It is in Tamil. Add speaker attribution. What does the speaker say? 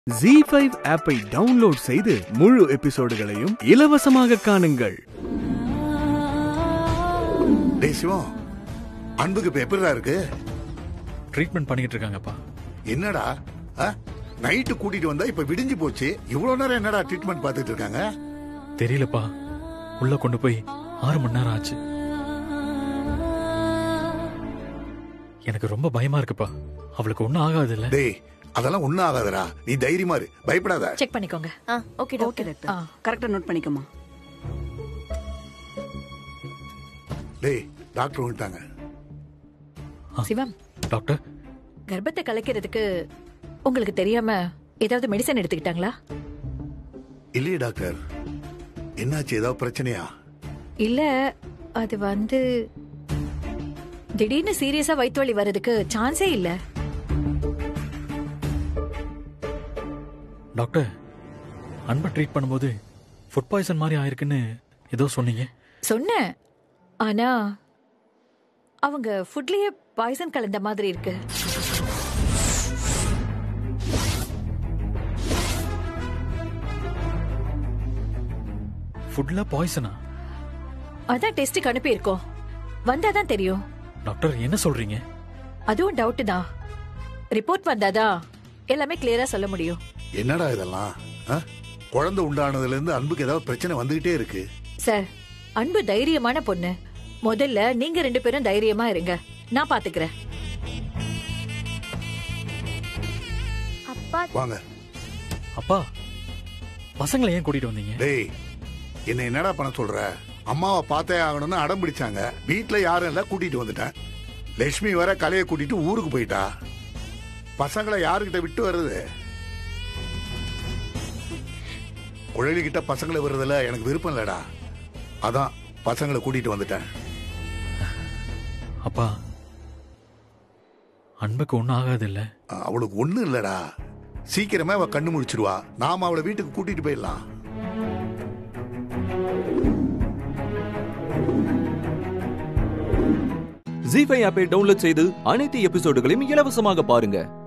Speaker 1: ஜி ஃபைவ் ஆப்பை டவுன்லோட் செய்து முழு எபிசோடுகளையும் இலவசமாக காணுங்கள்
Speaker 2: டேய் சிவம் அன்புக்கு இப்ப எப்படிடா இருக்கு
Speaker 3: ட்ரீட்மெண்ட் பண்ணிட்டு இருக்காங்கப்பா
Speaker 2: என்னடா நைட்டு கூட்டிட்டு வந்தா இப்ப விடிஞ்சு போச்சு இவ்வளவு நேரம் என்னடா ட்ரீட்மெண்ட் பார்த்துட்டு இருக்காங்க
Speaker 3: தெரியலப்பா உள்ள கொண்டு போய் ஆறு மணி நேரம் ஆச்சு எனக்கு ரொம்ப பயமா இருக்குப்பா அவளுக்கு ஒன்றும் ஆகாது இல்ல
Speaker 2: டேய் அதெல்லாம் ஒண்ணும் ஆகாதடா நீ தைரியமா இரு பயப்படாத
Speaker 4: செக் பண்ணிக்கோங்க
Speaker 5: ஆ ஓகே
Speaker 6: ஓகே
Speaker 5: டாக்டர்
Speaker 6: டாக்டர் கரெக்டா நோட் பண்ணிக்கோமா
Speaker 2: டேய் டாக்டர் வந்துட்டாங்க
Speaker 4: சிவம்
Speaker 3: டாக்டர்
Speaker 4: கர்ப்பத்தை கலைக்கிறதுக்கு உங்களுக்கு தெரியாம ஏதாவது மெடிசன் எடுத்துக்கிட்டாங்களா
Speaker 2: இல்லையே டாக்டர் என்னாச்சு ஏதாவது பிரச்சனையா
Speaker 4: இல்ல அது வந்து திடீர்னு சீரியஸா வயிற்று வலி வர்றதுக்கு சான்ஸே இல்ல
Speaker 3: டாக்டர் அன்பை ட்ரீட் பண்ணும்போது ஃபுட் பாய்சன் மாதிரி ஆயிருக்குன்னு ஏதோ சொன்னீங்க
Speaker 4: சொன்னேன் ஆனா அவங்க ஃபுட்லயே பாய்சன் கலந்த மாதிரி இருக்கு
Speaker 3: ஃபுட்ல பாய்சனா
Speaker 4: அதான் டெஸ்ட்டுக்கு அனுப்பியிருக்கோம் வந்தாதான் தெரியும்
Speaker 3: டாக்டர் என்ன சொல்றீங்க
Speaker 4: அதுவும் டவுட் தான் ரிப்போர்ட் வந்தாதான் எல்லாமே கிளியரா சொல்ல முடியும்
Speaker 2: என்னடா இதெல்லாம் ஆ? குழந்தை உண்டானதுல இருந்து அன்புக்கு ஏதாவது பிரச்சனை வந்துகிட்டே இருக்கு
Speaker 4: சார் அன்பு தைரியமான பொண்ணு முதல்ல நீங்க ரெண்டு பேரும் தைரியமா இருங்க நான் பாத்துக்கிறேன்
Speaker 5: அப்பா
Speaker 2: வாங்க
Speaker 3: அப்பா பசங்களை ஏன் கூட்டிட்டு வந்தீங்க
Speaker 2: டேய் என்ன என்னடா பண்ண சொல்ற அம்மாவை பார்த்தே ஆகணும்னு அடம் பிடிச்சாங்க வீட்ல யாரும் இல்ல கூட்டிட்டு வந்துட்டேன் லட்சுமி வர கலையை கூட்டிட்டு ஊருக்கு போயிட்டா பசங்களை யாருக்கிட்ட விட்டு வர்றது குழலிக்கிட்ட பசங்களை விடுறதுல எனக்கு விருப்பம் இல்லடா அதான் பசங்களை கூட்டிட்டு வந்துட்டேன்
Speaker 3: அப்பா அன்புக்கு ஒன்றும் ஆகாது இல்ல
Speaker 2: அவளுக்கு ஒண்ணும் இல்லடா சீக்கிரமே அவ கண்ணு முழிச்சிருவா நாம அவளை வீட்டுக்கு கூட்டிட்டு போயிடலாம்
Speaker 7: ஜி ஃபைவ் ஆப்பை டவுன்லோட் செய்து அனைத்து எபிசோடுகளையும் இலவசமாக பாருங்க